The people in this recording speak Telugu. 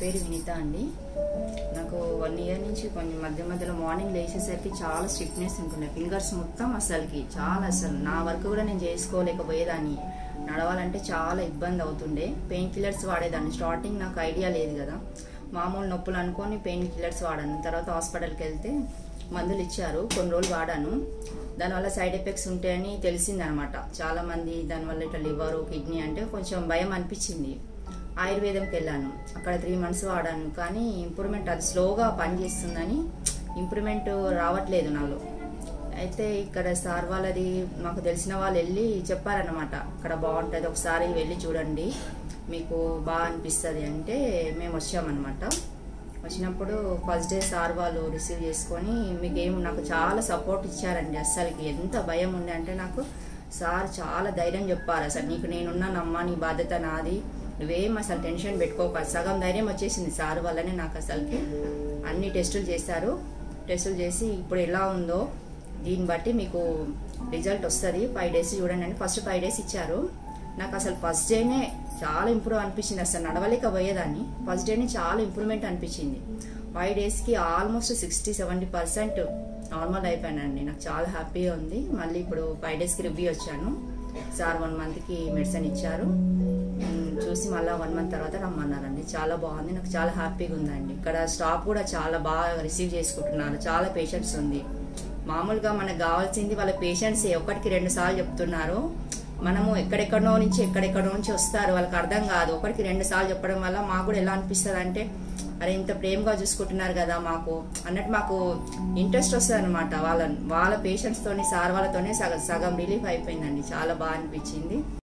పేరు వినీత అండి నాకు వన్ ఇయర్ నుంచి కొంచెం మధ్య మధ్యలో మార్నింగ్ లేచేసరికి చాలా స్ట్రిక్ట్నెస్ ఉంటుండే ఫింగర్స్ మొత్తం అసలుకి చాలా అసలు నా వర్క్ కూడా నేను చేసుకోలేకపోయేదాన్ని నడవాలంటే చాలా ఇబ్బంది అవుతుండే పెయిన్ కిల్లర్స్ వాడేదాన్ని స్టార్టింగ్ నాకు ఐడియా లేదు కదా మామూలు నొప్పులు అనుకొని పెయిన్ కిల్లర్స్ వాడాను తర్వాత హాస్పిటల్కి వెళ్తే మందులు ఇచ్చారు కొన్ని రోజులు వాడాను దానివల్ల సైడ్ ఎఫెక్ట్స్ ఉంటాయని తెలిసిందనమాట చాలా మంది దానివల్ల ఇట్లా లివర్ కిడ్నీ అంటే కొంచెం భయం అనిపించింది ఆయుర్వేదంకి వెళ్ళాను అక్కడ త్రీ మంత్స్ వాడాను కానీ ఇంప్రూవ్మెంట్ అది స్లోగా పనిచేస్తుందని ఇంప్రూవ్మెంట్ రావట్లేదు నాలో అయితే ఇక్కడ సార్ వాళ్ళది మాకు తెలిసిన వాళ్ళు వెళ్ళి చెప్పారనమాట అక్కడ బాగుంటుంది ఒకసారి వెళ్ళి చూడండి మీకు బాగా అనిపిస్తుంది అంటే మేము వచ్చామన్నమాట వచ్చినప్పుడు ఫస్ట్ డే సార్ వాళ్ళు రిసీవ్ చేసుకొని మీకు ఏం నాకు చాలా సపోర్ట్ ఇచ్చారండి అస్సలకి ఎంత భయం ఉండే అంటే నాకు సార్ చాలా ధైర్యం చెప్పారు అసలు నీకు నేనున్నానమ్మా నీ బాధ్యత నాది నువ్వేం అసలు టెన్షన్ పెట్టుకోక సగం ధైర్యం వచ్చేసింది సార్ వల్లనే నాకు అసలుకి అన్ని టెస్టులు చేశారు టెస్టులు చేసి ఇప్పుడు ఎలా ఉందో దీన్ని బట్టి మీకు రిజల్ట్ వస్తుంది ఫైవ్ డేస్ చూడండి అని ఫస్ట్ ఫైవ్ డేస్ ఇచ్చారు నాకు అసలు ఫస్ట్ డేనే చాలా ఇంప్రూవ్ అనిపించింది అసలు నడవలేకపోయేదాన్ని ఫస్ట్ డేనే చాలా ఇంప్రూవ్మెంట్ అనిపించింది ఫైవ్ డేస్కి almost sixty seventy percent normal అయిపోయానండి నాకు చాలా హ్యాపీగా ఉంది మళ్ళీ ఇప్పుడు ఫైవ్ డేస్కి రివ్యూ వచ్చాను సార్ వన్ మంత్కి మెడిసిన్ ఇచ్చారు ఉమ్, చూసి మళ్ళీ వన్ మంత్ తర్వాత రమ్మన్నారండి చాలా బాగుంది నాకు చాలా హ్యాపీగా ఉందండి ఇక్కడ స్టాఫ్ కూడా చాలా బాగా రిసీవ్ చేసుకుంటున్నారు చాలా పేషెంట్స్ ఉంది మామూలుగా మనకు కావాల్సింది వాళ్ళ పేషెంట్స్ ఒకటికి రెండు సార్లు చెప్తున్నారు మనము ఎక్కడెక్కడో నుంచి ఎక్కడెక్కడో నుంచి వస్తారు వాళ్ళకి అర్థం కాదు ఒకటికి రెండు సార్లు చెప్పడం వల్ల మాకు కూడా ఎలా అనిపిస్తుంది అంటే అరే ఇంత ప్రేమగా చూసుకుంటున్నారు కదా మాకు అన్నట్టు మాకు ఇంట్రెస్ట్ వస్తుంది అనమాట వాళ్ళ వాళ్ళ పేషెంట్స్ తోని సార్ వాళ్ళతోనే సగం సగం రిలీఫ్ అయిపోయిందండి చాలా బాగా అనిపించింది